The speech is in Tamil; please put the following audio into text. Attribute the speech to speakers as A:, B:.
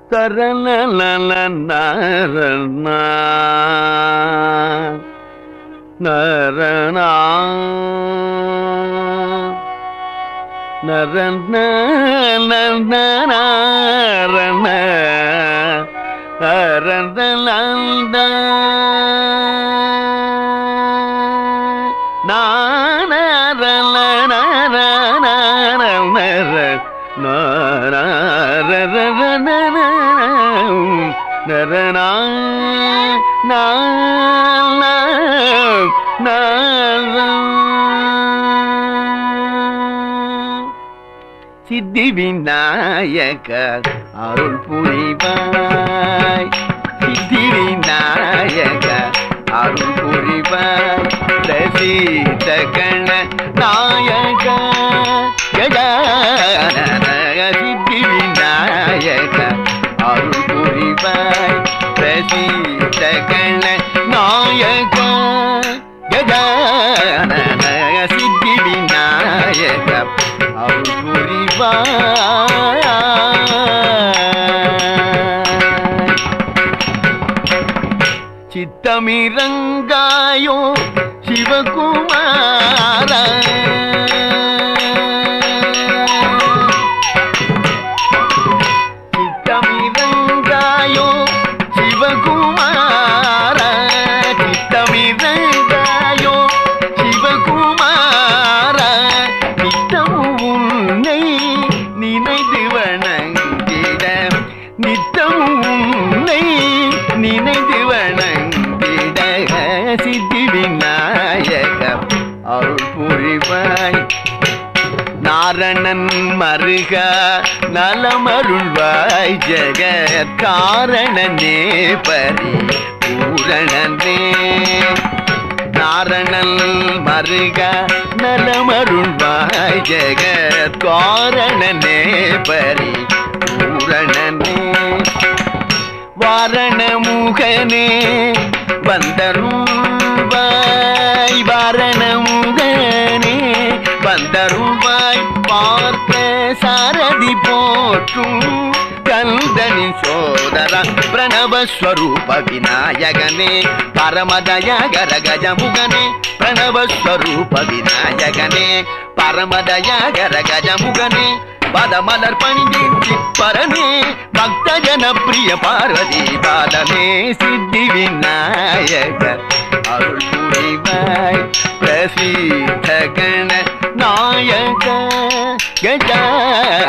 A: தரண நரணா நரண நரண அரந்தலந்த சித்தி விநாயக அருள் புரிவாய் சித்தி விநாயக அருள் புரிவாய் ரசீத கண நாயக கஜானன சித்தி விநாயக அருள் புரிவாய் ரசீத கண நாயக கஜானன சித்தி விநாயக அருள் புரிவாய் சித்தமிரங்காயோ சிவகுமார சித்தமிரங்காயோ சிவகுமார சித்தமிரங்காயோ சிவகுமார நித்தமும் உன்னை நினைந்து வணங்கிட நித்தமும் உன்னை நினைந்து வணங்கிட சித்தி விநாயக அருள் புரிவாய் நாரணன் மருக நலமருள்வாய் ஜெகத் காரணனே பரி பூரணனே நாரணல் மருக நலமருள்வாய் ஜெகத் காரணனே பரி பூரணனே வாரணமுகனே வந்தருள்வாய் வாரணமுகனே வந்தருள்வாய் பார்த்த சாரதி போற்றும் கந்தனின் சோதரா பிரணவஸ்வரூப விநாயகனே பரமதயகர கஜமுகனே பிரணவஸ்வரூப விநாயகனே பரமதயகர கஜமுகனே பதமலர் பணிந்து பரனே பக்த ஜன பிரிய பார்வதி பாலனே சித்தி விநாயக அருள் புரிவாய் பிரசித்த கண நாயக கஜானன